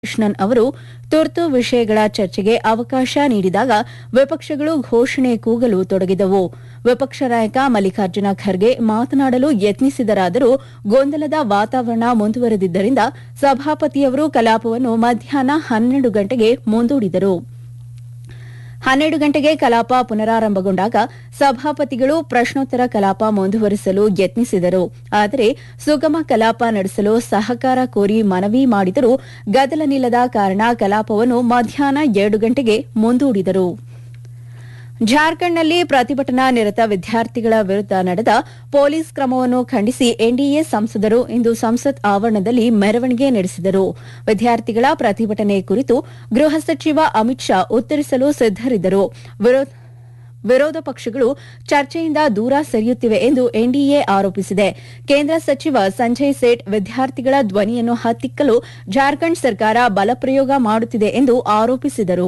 ಕೃಷ್ಣನ್ ಅವರು ತುರ್ತು ವಿಷಯಗಳ ಚರ್ಚೆಗೆ ಅವಕಾಶ ನೀಡಿದಾಗ ವಿಪಕ್ಷಗಳು ಘೋಷಣೆ ಕೂಗಲು ತೊಡಗಿದವು ವಿಪಕ್ಷ ನಾಯಕ ಮಲ್ಲಿಕಾರ್ಜುನ ಖರ್ಗೆ ಮಾತನಾಡಲು ಯತ್ನಿಸಿದರಾದರೂ ಗೊಂದಲದ ವಾತಾವರಣ ಮುಂದುವರೆದಿದ್ದರಿಂದ ಸಭಾಪತಿಯವರು ಕಲಾಪವನ್ನು ಮಧ್ಯಾಹ್ನ ಹನ್ನೆರಡು ಗಂಟೆಗೆ ಮುಂದೂಡಿದರು ಹನ್ನೆರಡು ಗಂಟೆಗೆ ಕಲಾಪ ಪುನರಾರಂಭಗೊಂಡಾಗ ಸಭಾಪತಿಗಳು ಪ್ರಶ್ನೋತ್ತರ ಕಲಾಪ ಮುಂದುವರಿಸಲು ಯತ್ನಿಸಿದರು ಆದರೆ ಸುಗಮ ಕಲಾಪ ನಡೆಸಲು ಸಹಕಾರ ಕೋರಿ ಮನವಿ ಮಾಡಿದರೂ ಗದ್ದಲ ನಿಲ್ಲದ ಕಾರಣ ಕಲಾಪವನ್ನು ಮಧ್ಯಾಹ್ನ ಎರಡು ಗಂಟೆಗೆ ಮುಂದೂಡಿದರು ಜಾರ್ಖಂಡ್ನಲ್ಲಿ ಪ್ರತಿಭಟನಾ ನಿರತ ವಿದ್ಯಾರ್ಥಿಗಳ ವಿರುದ್ದ ನಡೆದ ಪೊಲೀಸ್ ಕ್ರಮವನ್ನು ಖಂಡಿಸಿ ಎನ್ಡಿಎ ಸಂಸದರು ಇಂದು ಸಂಸತ್ ಆವರಣದಲ್ಲಿ ಮೆರವಣಿಗೆ ನಡೆಸಿದರು ವಿದ್ಯಾರ್ಥಿಗಳ ಪ್ರತಿಭಟನೆ ಕುರಿತು ಗೃಹ ಸಚಿವ ಅಮಿತ್ ಶಾ ಉತ್ತರಿಸಲು ಸಿದ್ದರಿದ್ದರು ವಿರೋಧ ವಿರೋಧ ಪಕ್ಷಗಳು ಚರ್ಚೆಯಿಂದ ದೂರ ಸರಿಯುತ್ತಿವೆ ಎಂದು ಎನ್ಡಿಎ ಆರೋಪಿಸಿದೆ ಕೇಂದ್ರ ಸಚಿವ ಸಂಜಯ್ ಸೇಠ್ ವಿದ್ಯಾರ್ಥಿಗಳ ಧ್ವನಿಯನ್ನು ಹತ್ತಿಕ್ಕಲು ಜಾರ್ಖಂಡ್ ಸರ್ಕಾರ ಬಲಪ್ರಯೋಗ ಮಾಡುತ್ತಿದೆ ಎಂದು ಆರೋಪಿಸಿದರು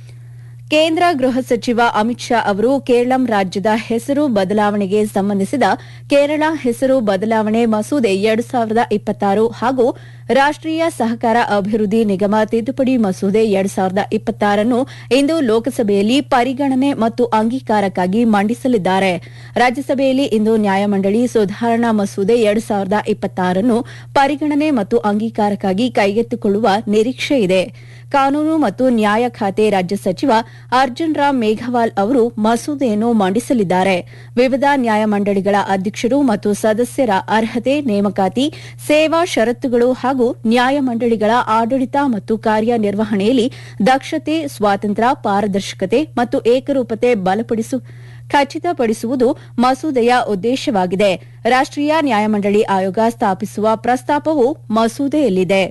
ಕೇಂದ್ರ ಗೃಹ ಸಚಿವ ಅಮಿತ್ ಶಾ ಅವರು ಕೇರಳಂ ರಾಜ್ಯದ ಹೆಸರು ಬದಲಾವಣೆಗೆ ಸಂಬಂಧಿಸಿದ ಕೇರಳ ಹೆಸರು ಬದಲಾವಣೆ ಮಸೂದೆ ಎರಡು ಸಾವಿರದ ಇಪ್ಪತ್ತಾರು ಹಾಗೂ ರಾಷ್ಟೀಯ ಸಹಕಾರ ಅಭಿವೃದ್ಧಿ ನಿಗಮ ತಿದ್ದುಪಡಿ ಮಸೂದೆ ಎರಡು ಸಾವಿರದ ಇಪ್ಪತ್ತಾರನ್ನು ಇಂದು ಲೋಕಸಭೆಯಲ್ಲಿ ಪರಿಗಣನೆ ಮತ್ತು ಅಂಗೀಕಾರಕ್ಕಾಗಿ ಮಂಡಿಸಲಿದ್ದಾರೆ ರಾಜ್ಯಸಭೆಯಲ್ಲಿ ಇಂದು ನ್ಯಾಯಮಂಡಳಿ ಸುಧಾರಣಾ ಮಸೂದೆ ಎರಡು ಸಾವಿರದ ಇಪ್ಪತ್ತಾರನ್ನು ಪರಿಗಣನೆ ಮತ್ತು ಅಂಗೀಕಾರಕ್ಕಾಗಿ ಕೈಗೆತ್ತಿಕೊಳ್ಳುವ ನಿರೀಕ್ಷೆ ಇದೆ ಕಾನೂನು ಮತ್ತು ನ್ಯಾಯ ಖಾತೆ ರಾಜ್ಯ ಸಚಿವ ಅರ್ಜುನ್ ರಾಮ್ ಮೇಘವಾಲ್ ಅವರು ಮಸೂದೆಯನ್ನು ಮಂಡಿಸಲಿದ್ದಾರೆ ವಿವಿಧ ನ್ಯಾಯಮಂಡಳಿಗಳ ಅಧ್ಯಕ್ಷರು ಮತ್ತು ಸದಸ್ಯರ ಅರ್ಹತೆ ನೇಮಕಾತಿ ಸೇವಾ ಷರತ್ತುಗಳು ಹಾಗೂ ನ್ಯಾಯಮಂಡಳಿಗಳ ಆಡಳಿತ ಮತ್ತು ಕಾರ್ಯನಿರ್ವಹಣೆಯಲ್ಲಿ ದಕ್ಷತೆ ಸ್ವಾತಂತ್ರ್ಯ ಪಾರದರ್ಶಕತೆ ಮತ್ತು ಏಕರೂಪತೆ ಬಲಪಡಿಸು ಖಚಿತಪಡಿಸುವುದು ಮಸೂದೆಯ ಉದ್ದೇಶವಾಗಿದೆ ರಾಷ್ಟೀಯ ನ್ಯಾಯಮಂಡಳಿ ಆಯೋಗ ಸ್ಥಾಪಿಸುವ ಪ್ರಸ್ತಾಪವು ಮಸೂದೆಯಲ್ಲಿದೆ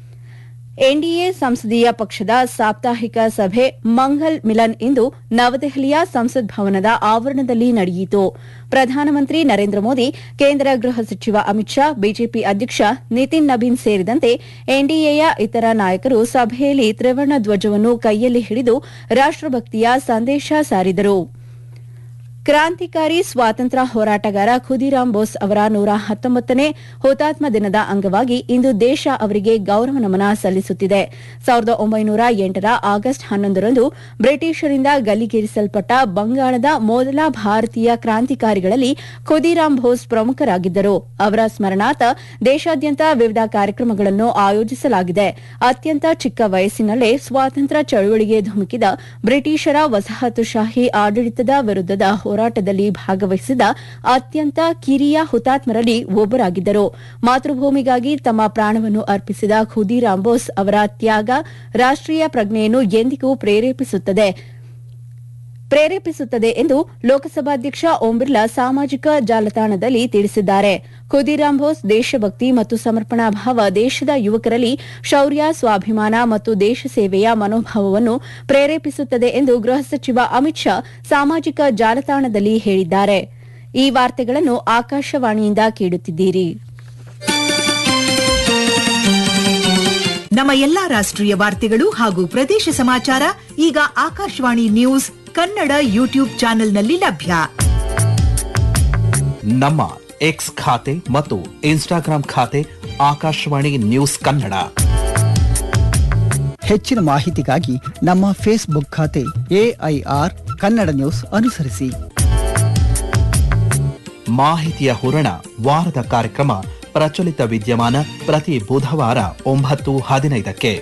ಎನ್ಡಿಎ ಸಂಸದೀಯ ಪಕ್ಷದ ಸಾಪ್ತಾಹಿಕ ಸಭೆ ಮಂಗಲ್ ಮಿಲನ್ ಇಂದು ನವದೆಹಲಿಯ ಸಂಸತ್ ಭವನದ ಆವರಣದಲ್ಲಿ ನಡೆಯಿತು ಪ್ರಧಾನಮಂತ್ರಿ ನರೇಂದ್ರ ಮೋದಿ ಕೇಂದ್ರ ಗೃಹ ಸಚಿವ ಅಮಿತ್ ಶಾ ಬಿಜೆಪಿ ಅಧ್ಯಕ್ಷ ನಿತಿನ್ ನಬೀನ್ ಸೇರಿದಂತೆ ಎನ್ಡಿಎಯ ಇತರ ನಾಯಕರು ಸಭೆಯಲ್ಲಿ ತ್ರಿವರ್ಣ ಧ್ವಜವನ್ನು ಕೈಯಲ್ಲಿ ಹಿಡಿದು ರಾಷ್ಟಭಕ್ತಿಯ ಸಂದೇಶ ಸಾರಿದರು ಕ್ರಾಂತಿಕಾರಿ ಸ್ವಾತಂತ್ರ್ಯ ಹೋರಾಟಗಾರ ಖುದಿರಾಮ್ ಬೋಸ್ ಅವರ ನೂರ ಹತ್ತೊಂಬತ್ತನೇ ಹುತಾತ್ಮ ದಿನದ ಅಂಗವಾಗಿ ಇಂದು ದೇಶ ಅವರಿಗೆ ಗೌರವ ನಮನ ಸಲ್ಲಿಸುತ್ತಿದೆ ಸಾವಿರದ ಒಂಬೈನೂರ ಎಂಟರ ಆಗಸ್ಟ್ ಹನ್ನೊಂದರಂದು ಬ್ರಿಟಿಷರಿಂದ ಗಲ್ಲಿಗೇರಿಸಲ್ಪಟ್ಟ ಬಂಗಾಳದ ಮೊದಲ ಭಾರತೀಯ ಕ್ರಾಂತಿಕಾರಿಗಳಲ್ಲಿ ಖುದಿರಾಮ್ ಬೋಸ್ ಪ್ರಮುಖರಾಗಿದ್ದರು ಅವರ ಸ್ಮರಣಾರ್ಥ ದೇಶಾದ್ಯಂತ ವಿವಿಧ ಕಾರ್ಯಕ್ರಮಗಳನ್ನು ಆಯೋಜಿಸಲಾಗಿದೆ ಅತ್ಯಂತ ಚಿಕ್ಕ ವಯಸ್ಸಿನಲ್ಲೇ ಸ್ವಾತಂತ್ರ್ಯ ಚಳುವಳಿಗೆ ಧುಮುಕಿದ ಬ್ರಿಟಿಷರ ವಸಾಹತುಶಾಹಿ ಆಡಳಿತದ ವಿರುದ್ಧದ ಹೋರಾಟದಲ್ಲಿ ಭಾಗವಹಿಸಿದ ಅತ್ಯಂತ ಕಿರಿಯ ಹುತಾತ್ಮರಲ್ಲಿ ಒಬ್ಬರಾಗಿದ್ದರು ಮಾತೃಭೂಮಿಗಾಗಿ ತಮ್ಮ ಪ್ರಾಣವನ್ನು ಅರ್ಪಿಸಿದ ಖುದಿರಾಮ್ ಬೋಸ್ ಅವರ ತ್ಯಾಗ ರಾಷ್ಟೀಯ ಪ್ರಜ್ಞೆಯನ್ನು ಎಂದಿಗೂ ಪ್ರೇರೇಪಿಸುತ್ತದೆ ಪ್ರೇರೇಪಿಸುತ್ತದೆ ಎಂದು ಲೋಕಸಭಾಧ್ಯಕ್ಷ ಓಂ ಬಿರ್ಲಾ ಸಾಮಾಜಿಕ ಜಾಲತಾಣದಲ್ಲಿ ತಿಳಿಸಿದ್ದಾರೆ ಖುದಿರಾಮ್ ಬೋಸ್ ದೇಶಭಕ್ತಿ ಮತ್ತು ಸಮರ್ಪಣಾ ಭಾವ ದೇಶದ ಯುವಕರಲ್ಲಿ ಶೌರ್ಯ ಸ್ವಾಭಿಮಾನ ಮತ್ತು ದೇಶ ಸೇವೆಯ ಮನೋಭಾವವನ್ನು ಪ್ರೇರೇಪಿಸುತ್ತದೆ ಎಂದು ಗೃಹ ಸಚಿವ ಅಮಿತ್ ಶಾ ಸಾಮಾಜಿಕ ಜಾಲತಾಣದಲ್ಲಿ ಹೇಳಿದ್ದಾರೆ ಈ ವಾರ್ತೆಗಳನ್ನು ಆಕಾಶವಾಣಿಯಿಂದ ಕೇಳುತ್ತಿದ್ದೀರಿ ನಮ್ಮ ಎಲ್ಲಾ ರಾಷ್ಟ್ರೀಯ ವಾರ್ತೆಗಳು ಹಾಗೂ ಪ್ರದೇಶ ಸಮಾಚಾರ ಈಗ ಆಕಾಶವಾಣಿ ನ್ಯೂಸ್ ಕನ್ನಡ ಯೂಟ್ಯೂಬ್ ಚಾನೆಲ್ನಲ್ಲಿ ಲಭ್ಯ ನಮ್ಮ ಎಕ್ಸ್ ಖಾತೆ ಮತ್ತು ಇನ್ಸ್ಟಾಗ್ರಾಂ ಖಾತೆ ಆಕಾಶವಾಣಿ ನ್ಯೂಸ್ ಕನ್ನಡ ಹೆಚ್ಚಿನ ಮಾಹಿತಿಗಾಗಿ ನಮ್ಮ ಫೇಸ್ಬುಕ್ ಖಾತೆ ಎಐಆರ್ ಕನ್ನಡ ನ್ಯೂಸ್ ಅನುಸರಿಸಿ ಮಾಹಿತಿಯ ಹೂರಣ ವಾರದ ಕಾರ್ಯಕ್ರಮ ಪ್ರಚಲಿತ ವಿದ್ಯಮಾನ ಪ್ರತಿ ಬುಧವಾರ ಒಂಬತ್ತು ಹದಿನೈದಕ್ಕೆ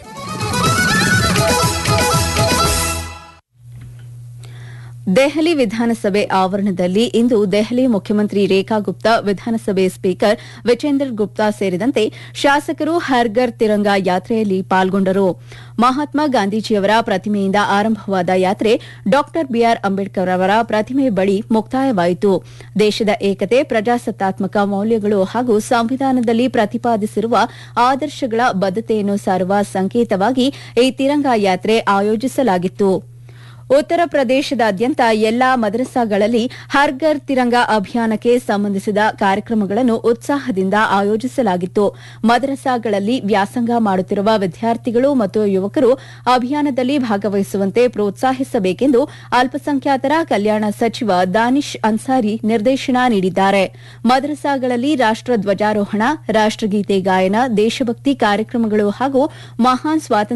ದೆಹಲಿ ವಿಧಾನಸಭೆ ಆವರಣದಲ್ಲಿ ಇಂದು ದೆಹಲಿ ಮುಖ್ಯಮಂತ್ರಿ ರೇಖಾ ಗುಪ್ತಾ ವಿಧಾನಸಭೆ ಸ್ಪೀಕರ್ ವಿಚೇಂದರ್ ಗುಪ್ತಾ ಸೇರಿದಂತೆ ಶಾಸಕರು ಹರ್ಗರ್ ತಿರಂಗ ಯಾತ್ರೆಯಲ್ಲಿ ಪಾಲ್ಗೊಂಡರು ಮಹಾತ್ಮ ಗಾಂಧೀಜಿಯವರ ಪ್ರತಿಮೆಯಿಂದ ಆರಂಭವಾದ ಯಾತ್ರೆ ಡಾ ಬಿಆರ್ ಅಂಬೇಡ್ಕರ್ ಅವರ ಪ್ರತಿಮೆ ಬಳಿ ಮುಕ್ತಾಯವಾಯಿತು ದೇಶದ ಏಕತೆ ಪ್ರಜಾಸತ್ತಾತ್ಮಕ ಮೌಲ್ಯಗಳು ಹಾಗೂ ಸಂವಿಧಾನದಲ್ಲಿ ಪ್ರತಿಪಾದಿಸಿರುವ ಆದರ್ಶಗಳ ಬದ್ಧತೆಯನ್ನು ಸಾರುವ ಸಂಕೇತವಾಗಿ ಈ ತಿರಂಗ ಯಾತ್ರೆ ಆಯೋಜಿಸಲಾಗಿತ್ತು ಉತ್ತರ ಪ್ರದೇಶದಾದ್ಯಂತ ಎಲ್ಲಾ ಮದರಸಾಗಳಲ್ಲಿ ಹರ್ಗರ್ ತಿರಂಗ ಅಭಿಯಾನಕ್ಕೆ ಸಂಬಂಧಿಸಿದ ಕಾರ್ಯಕ್ರಮಗಳನ್ನು ಉತ್ಸಾಹದಿಂದ ಆಯೋಜಿಸಲಾಗಿತ್ತು ಮದರಸಾಗಳಲ್ಲಿ ವ್ಯಾಸಂಗ ಮಾಡುತ್ತಿರುವ ವಿದ್ಯಾರ್ಥಿಗಳು ಮತ್ತು ಯುವಕರು ಅಭಿಯಾನದಲ್ಲಿ ಭಾಗವಹಿಸುವಂತೆ ಪ್ರೋತ್ಸಾಹಿಸಬೇಕೆಂದು ಅಲ್ಪಸಂಖ್ಯಾತರ ಕಲ್ಯಾಣ ಸಚಿವ ದಾನಿಶ್ ಅನ್ಸಾರಿ ನಿರ್ದೇಶನ ನೀಡಿದ್ದಾರೆ ಮದರಸಾಗಳಲ್ಲಿ ರಾಷ್ಟ ಧ್ವಜಾರೋಹಣ ರಾಷ್ಟಗೀತೆ ಗಾಯನ ದೇಶಭಕ್ತಿ ಕಾರ್ಯಕ್ರಮಗಳು ಹಾಗೂ ಮಹಾನ್ ಸ್ವಾತಂತ್ರ್ಯ